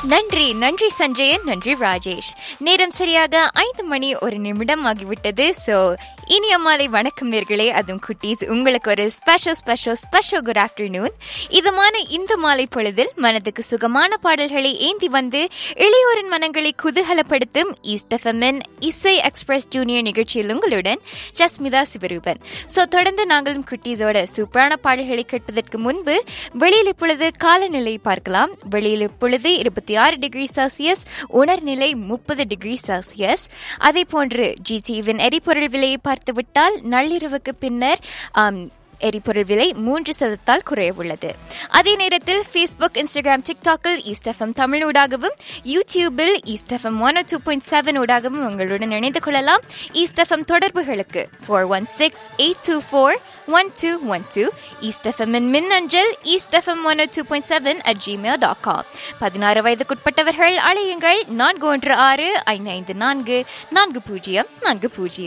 நன்றி நன்றி சஞ்சயன் நன்றி ராஜேஷ் நேரம் சரியாக ஐந்து மணி ஒரு நிமிடம் ஆகிவிட்டது சோ இனிய மாலை வணக்கம் நேர்களே அதுவும் குட்டீஸ் உங்களுக்கு ஒரு special special special good afternoon இதமான இந்த மாலை பொழுதில் மனதுக்கு சுகமான பாடல்களை ஏந்தி வந்து இளையோரின் மனங்களை குதூகலப்படுத்தும் ஈஸ்ட் எஃப்எம்என் இசை எக்ஸ்பிரஸ் ஜூனியர் நிகழ்ச்சியில் உங்களுடன் ஜஸ்மிதா சிவரூபன் சோ தொடர்ந்து நாங்களும் குட்டீஸோட சூப்பரான பாடல்களை கேட்பதற்கு முன்பு வெளியில் இப்பொழுது காலநிலை பார்க்கலாம் வெளியில் இப்பொழுது இருபத்தி ஆறு டிகிரி செல்சியஸ் உணர்நிலை முப்பது டிகிரி செல்சியஸ் அதே போன்று ஜிடிவின் எரிபொருள் விலையை பார்த்துவிட்டால் நள்ளிரவுக்கு பின்னர் ஆம், எரிபொருள் விலை மூன்று சதத்தால் குறைய உள்ளது அதே நேரத்தில் ஃபேஸ்புக் இன்ஸ்டாகிராம் டிக்டாக்கில் ஈஸ்ட் எஃப்எம் தமிழ் ஊடாகவும் யூடியூபில் East FM one two point seven ஊடாகவும் உங்களுடன் இணைந்து கொள்ளலாம் ஈஸ்ட் எஃப்எம் தொடர்புகளுக்கு four one six eight two four one two one two East எஃப்எம்மின் மின்னஞ்சல் East FM one two point seven at Gmail dot com பதினாறு வயதுக்குட்பட்டவர்கள் அழையுங்கள் நான்கு ஒன்று ஆறு ஐந்து ஐந்து நான்கு நான்கு பூஜ்ஜியம் நான்கு பூஜ்ஜியம்